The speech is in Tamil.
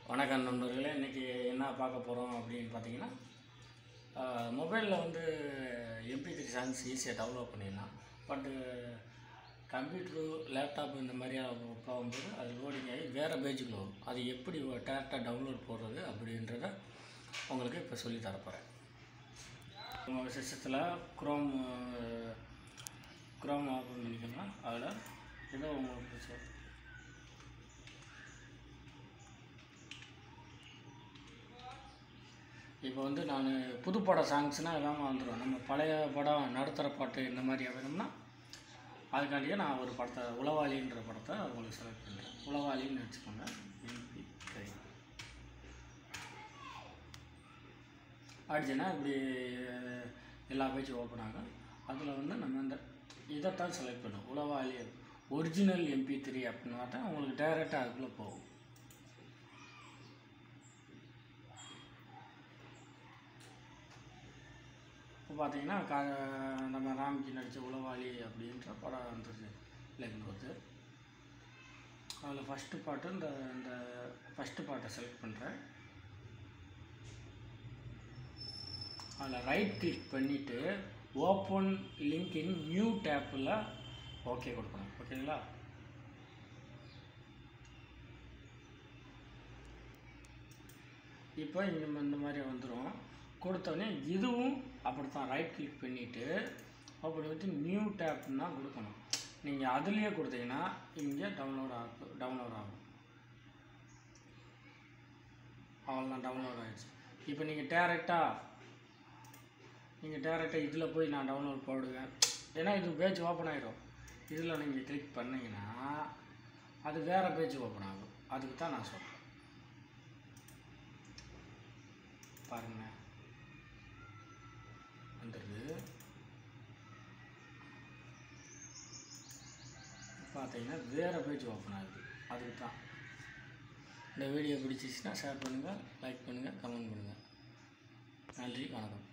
வணக்கம் நண்பர்களே இன்றைக்கி என்ன பார்க்க போகிறோம் அப்படின்னு பார்த்தீங்கன்னா மொபைலில் வந்து எம்பி த்ரீ சாங்ஸ் ஈஸியாக டவுன்லோட் பண்ணிடலாம் பட்டு கம்ப்யூட்ரு லேப்டாப் இந்த மாதிரி போகும்போது அது லோடிங் ஆகி வேறு பேஜுக்குள்ள வரும் அது எப்படி டேரெக்டாக டவுன்லோட் போடுறது அப்படின்றத உங்களுக்கு இப்போ சொல்லி தரப்போகிறேன் உங்கள் சிஸ்டத்தில் க்ரோம் க்ரோம் ஓப்பன் பண்ணிக்கோங்க அதில் ஏதோ உங்களுக்கு சொ- இப்போ வந்து நான் புதுப்பட சாங்ஸ்னால் எல்லாமே வந்துடும் நம்ம பழைய படம் நடுத்தர பாட்டு இந்த மாதிரி வேணும்னா அதுக்காண்டியே நான் ஒரு படத்தை உளவாளின்ற படத்தை உங்களுக்கு செலக்ட் பண்ணுறேன் உளவாளின்னு வச்சுக்கோங்க MP சரி அடிச்சுன்னா இப்படி எல்லா பேஜும் ஓப்பன் ஆகும் அதில் வந்து நம்ம இந்த இதைத்தான் செலக்ட் பண்ணுவோம் உளவாளி ஒரிஜினல் எம்பி த்ரீ அப்படின்னு பார்த்தா உங்களுக்கு டைரெக்டாக அதுக்குள்ளே போகும் இப்போ பார்த்தீங்கன்னா கா நம்ம ராம்கி நடித்த உளவாளி அப்படின்ற படம் வந்துருச்சு இல்லைங்க போது அதில் ஃபஸ்ட்டு பாட்டு இந்த இந்த ஃபஸ்ட்டு பாட்டை செலக்ட் பண்ணுறேன் அதில் ரைட் கிளிக் பண்ணிவிட்டு ஓப்பன் லிங்க் இன் நியூ டேப்பில் ஓகே கொடுக்கணும் ஓகேங்களா இப்போ இங்கே இந்த மாதிரி வந்துடும் கொடுத்தோடனே இதுவும் அப்படி தான் ரைட் கிளிக் பண்ணிவிட்டு அப்படி வந்து நியூ டேப்னு தான் கொடுக்கணும் நீங்கள் அதுலேயே கொடுத்தீங்கன்னா இங்கே டவுன்லோட் ஆகும் டவுன்லோட் ஆகும் அவ்வளோதான் டவுன்லோட் ஆகிடுச்சு இப்போ நீங்கள் டேரெக்டாக நீங்கள் டேரெக்டாக இதில் போய் நான் டவுன்லோட் போடுவேன் ஏன்னா இது பேஜ் ஓப்பன் ஆகிடும் இதில் நீங்கள் கிளிக் பண்ணீங்கன்னா அது வேறு பேஜ் ஓப்பன் ஆகும் அதுக்கு தான் நான் சொல்கிறேன் பாருங்க வந்துடுது பார்த்தீங்கன்னா வேறு பேஜ் ஓப்பன் ஆகுது அதுக்கு தான் இந்த வீடியோ பிடிச்சிச்சுன்னா ஷேர் பண்ணுங்கள் லைக் பண்ணுங்கள் கமெண்ட் பண்ணுங்கள் நன்றி வணக்கம்